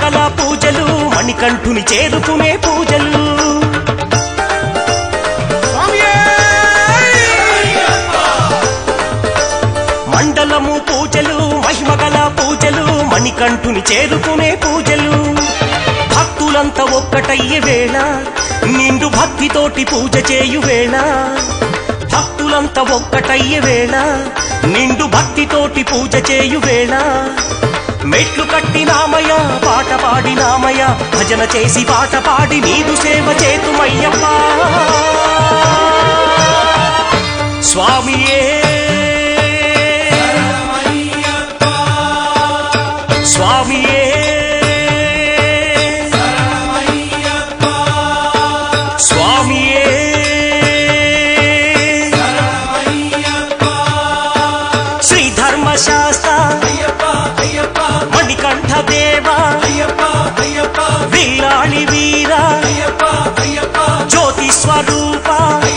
మహిమగల పూజలు మణికంఠుని చేరుకునే పూజలు మండలము పూజలు మహిమగల పూజలు మణికంఠుని చేరుకునే పూజలు భక్తులంతా ఒక్కటయ్యే వేళ నిండు భక్తితోటి పూజ చేయు వేళ భక్తులంతా ఒక్కటయ్యే వేళ నిండు భక్తితోటి పూజ చేయు వేళ మెట్లు కట్టినామయ పాట పాడినామయ భజన చేసి పాట పాడి నీదు సేవ చేతుమయ్యప్పా స్వామియే స్వామియే స్వామియే శ్రీ ధర్మశాస్త్ర మణికంఠ దేవ వీరాళి వీర జ్యోతి స్వరూప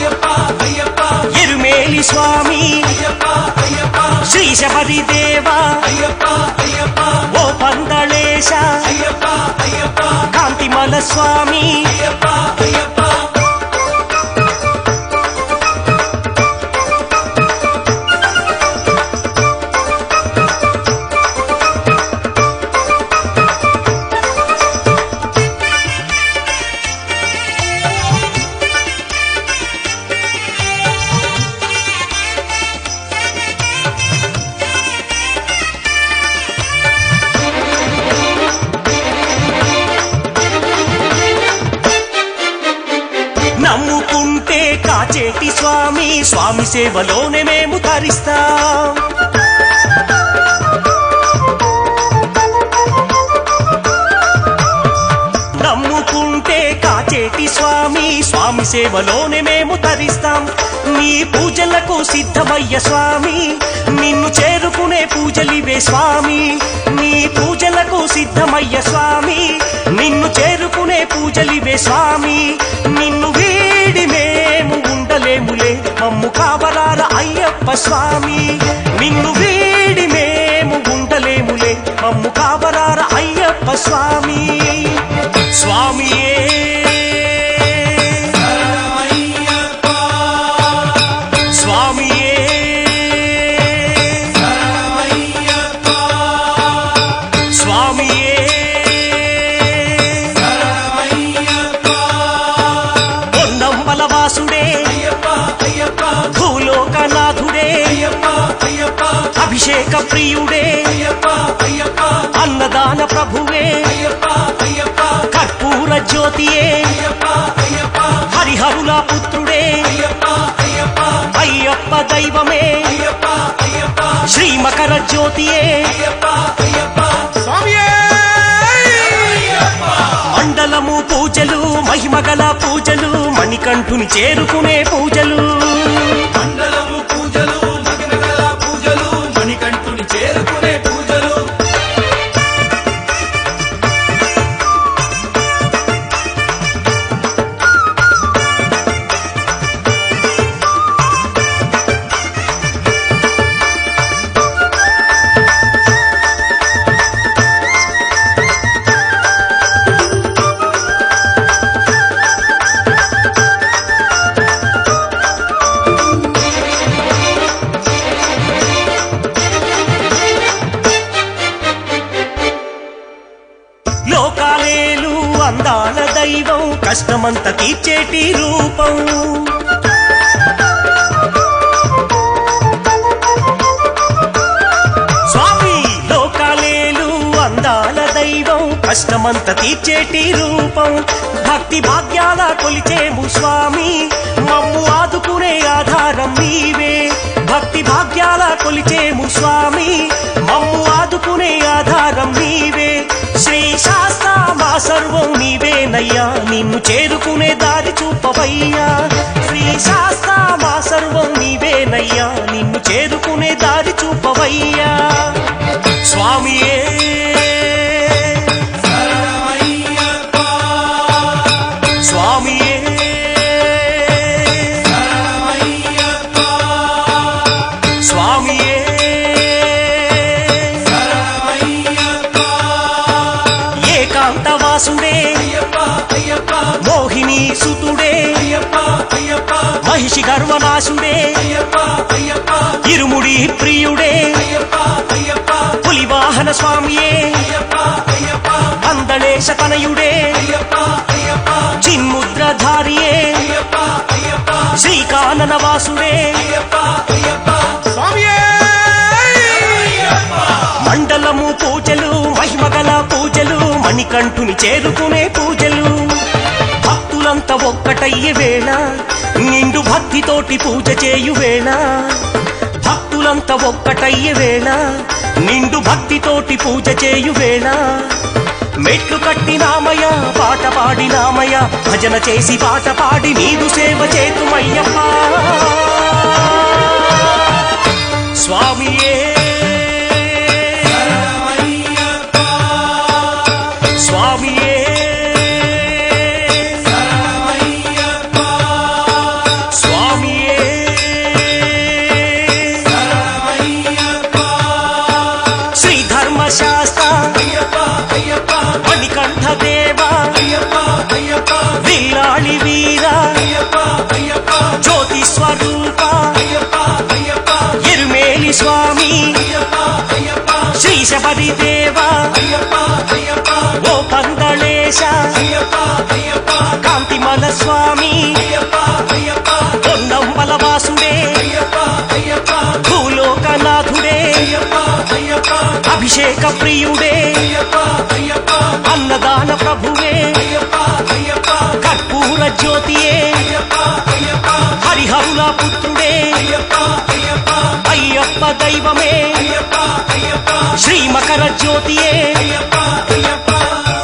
ఎరుమేలి స్వామి శ్రీ శబరి దేవ ఓ పందళేశ కాంతిమల స్వామి నమ్ముకుంటే కాచేటి స్వామి స్వామి సేవలోనే మేము తరిస్తాం నమ్ముకుంటే కాచేటి స్వామి స్వామి సేవలోనే మేము తరిస్తాం నీ పూజలకు సిద్ధమయ్య స్వామి నిన్ను చేరుకునే పూజలివే స్వామి నీ పూజలకు సిద్ధమయ్య స్వామి నిన్ను చేరుకునే పూజలివే స్వామి నిన్ను వీడి మేము ఉండలేములే మమ్ము కావరాల అయ్యప్ప స్వామి నిన్ను వీడి మేము ఉండలేములే మమ్ము కావరాల అయ్యప్ప స్వామి స్వామియే స్వామియే స్వామియే పొన్నంబల వాసుడే భూలోకనాథుడే అభిషేక ప్రియుడే అన్నదాన ప్రభువే కర్పూర జ్యోతియే హరిహరుల పుత్రుడే అయ్యప్ప దైవమే శ్రీమకర జ్యోతియే మండలము పూజలు మహిమగల పూజలు మణికంఠుని చేరుకునే పూజలు మండలము పూజలు మగినగల పూజలు మణికంఠుని చేరుకునే పూజలు లోకాలేలు అందాల దైవం కష్టమంత తీర్చేటి రూపం స్వామి లోకాలేలు అందాల దైవం కష్టమంత తీర్చేటి రూపం భక్తి భాగ్యాల కొలిచేము స్వామి మమ్ము ఆదుకునే ఆధారం నీవే భక్తి భాగ్యాల కొలిచేము స్వామి మమ్ము ఆదుకునే ఆధారం నీవే శ్రీ శాస్త్ర మా సర్వం నీవేనయ్యా నిన్ను చేరుకునే దారి చూపవయ్యా శ్రీ శాస్త్ర మా సర్వం నీవేనయ్యా నిన్ను చేరుకునే దారి చూపవయ్యా స్వామియే శరణమయ్యప్ప స్వామియే శరణమయ్యప్ప స్వామియే శరణమయ్యప్ప అయ్యప్ప మోహిని సుతుడే అయ్యప్ప అయ్యప్ప మహిషి గర్వనాశుడే అయ్యప్ప అయ్యప్ప ఇరుముడి ప్రియుడే అయ్యప్ప అయ్యప్ప పులివాహన స్వామియే అయ్యప్ప అయ్యప్ప అందళేశ తనయుడే అయ్యప్ప అయ్యప్ప చిన్ముద్రధారియే అయ్యప్ప అయ్యప్ప శ్రీకానన వాసుడే అయ్యప్ప అయ్యప్ప మండలము పూజలు మహిమగల పూజలు మణికంఠుని చేరుకునే పూజలు భక్తులంతా ఒక్కటయ్యే వేళ నిండు భక్తితోటి పూజ చేయు వేళ భక్తులంతా ఒక్కటయ్యే వేళ నిండు భక్తితోటి పూజ చేయు వేళ మెట్లు కట్టినామయ పాట పాడినామయ భజన చేసి పాట పాడి నీదు సేవ చేతుమయ్యప్ప స్వామియే శరణమయ్యప్ప స్వామియే శరణమయ్యప్ప స్వామియే శరణమయ్యప్ప శ్రీ ధర్మశాస్త్ర అయ్యప్ప అయ్యప్ప మణికంఠ దేవ అయ్యప్ప అయ్యప్ప విల్లాళి వీర అయ్యప్ప అయ్యప్ప జ్యోతి స్వరూప అయ్యప్ప అయ్యప్ప ఎరుమేలి స్వామి అయ్యప్ప అయ్యప్ప శ్రీ శబరి దేవ అయ్యప్ప అయ్యప్ప ఓ పందళేశ అయ్యప్ప అయ్యప్ప కాంతిమల స్వామి అయ్యప్ప అయ్యప్ప పొన్నంబల వాసుడే అయ్యప్ప అయ్యప్ప భూలోకనాథుడే అయ్యప్ప అయ్యప్ప అభిషేక ప్రియుడే అయ్యప్ప అయ్యప్ప అన్నదాన ప్రభువే అయ్యప్ప అయ్యప్ప కర్పూర జ్యోతియే అయ్యప్ప అయ్యప్ప హరిహరుల పుత్రుడే అయ్యప్ప అయ్యప్ప అయ్యప్ప దైవమే అయ్యప్ప అయ్యప్ప శ్రీ మకర జ్యోతియే అయ్యప్ప అయ్యప్ప